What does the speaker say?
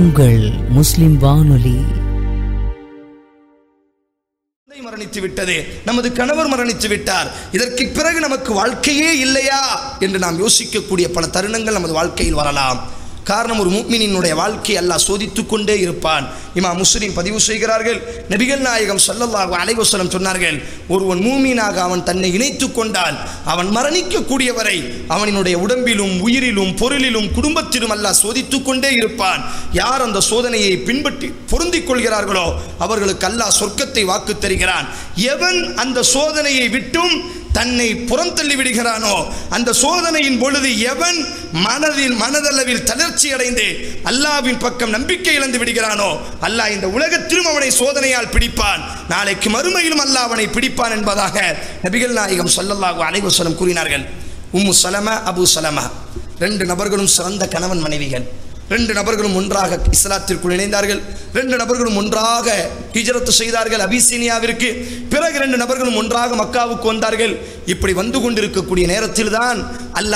உங்கள் முஸ்லிம் வானொலி தந்தை மரணித்து விட்டது நமது கணவர் மரணித்து விட்டார் இதற்கு பிறகு நமக்கு வாழ்க்கையே இல்லையா என்று நாம் யோசிக்கக்கூடிய பல தருணங்கள் நமது வாழ்க்கையில் வரலாம் காரணம் ஒரு மூமினினுடைய வாழ்க்கை அல்லாஹ் சோதித்துக் கொண்டே இருப்பான் இமா முஸ்லிம் பதிவு செய்கிறார்கள் நபிகள் நாயகம் ஸல்லல்லாஹு அலைஹி வஸல்லம் சொன்னார்கள் ஒருவன் மூமீனாக அவன் தன்னை இணைத்துக் கொண்டால் அவன் மரணிக்கக்கூடிய வரை அவனினுடைய உடம்பிலும் உயிரிலும் பொருளிலும் குடும்பத்திலும் அல்லாஹ் சோதித்துக் கொண்டே இருப்பான் யார் அந்த சோதனையை பின்பற்றி பொருந்திக் கொள்கிறார்களோ அவர்களுக்கு அல்லாஹ் சொர்க்கத்தை வாக்கு தருகிறான் எவன் அந்த சோதனையை விட்டும் தன்னை புறந்தள்ளி விடுகிறானோ அந்த சோதனையின் பொழுது எவன் மனதில் மனதளவில் தளர்ச்சி அடைந்து அல்லாவின் பக்கம் நம்பிக்கை இழந்து விடுகிறானோ அல்லாஹ் இந்த உலகத்திலும் அவனை சோதனையால் பிடிப்பான் நாளைக்கு மறுமையிலும் அல்லாஹ் அவனை பிடிப்பான் என்பதாக நபிகள் நாயகம் ஸல்லல்லாஹு அலைஹி வஸல்லம் கூறினார்கள் உம்மு சலமா அபு சலமா ரெண்டு நபர்களும் சிறந்த கணவன் மனைவிகள் ரெண்டு நபர்களும் ஒன்றாக இஸ்லாத்திற்குள் இணைந்தார்கள் ரெண்டு நபர்களும் ஒன்றாக ஹிஜரத்து செய்தார்கள் அபிசீனியாவிற்கு பிறகு ரெண்டு நபர்களும் ஒன்றாக மக்காவுக்கு வந்தார்கள் இப்படி வந்து கொண்டிருக்கக்கூடிய நேரத்தில் தான் அல்லாஹ்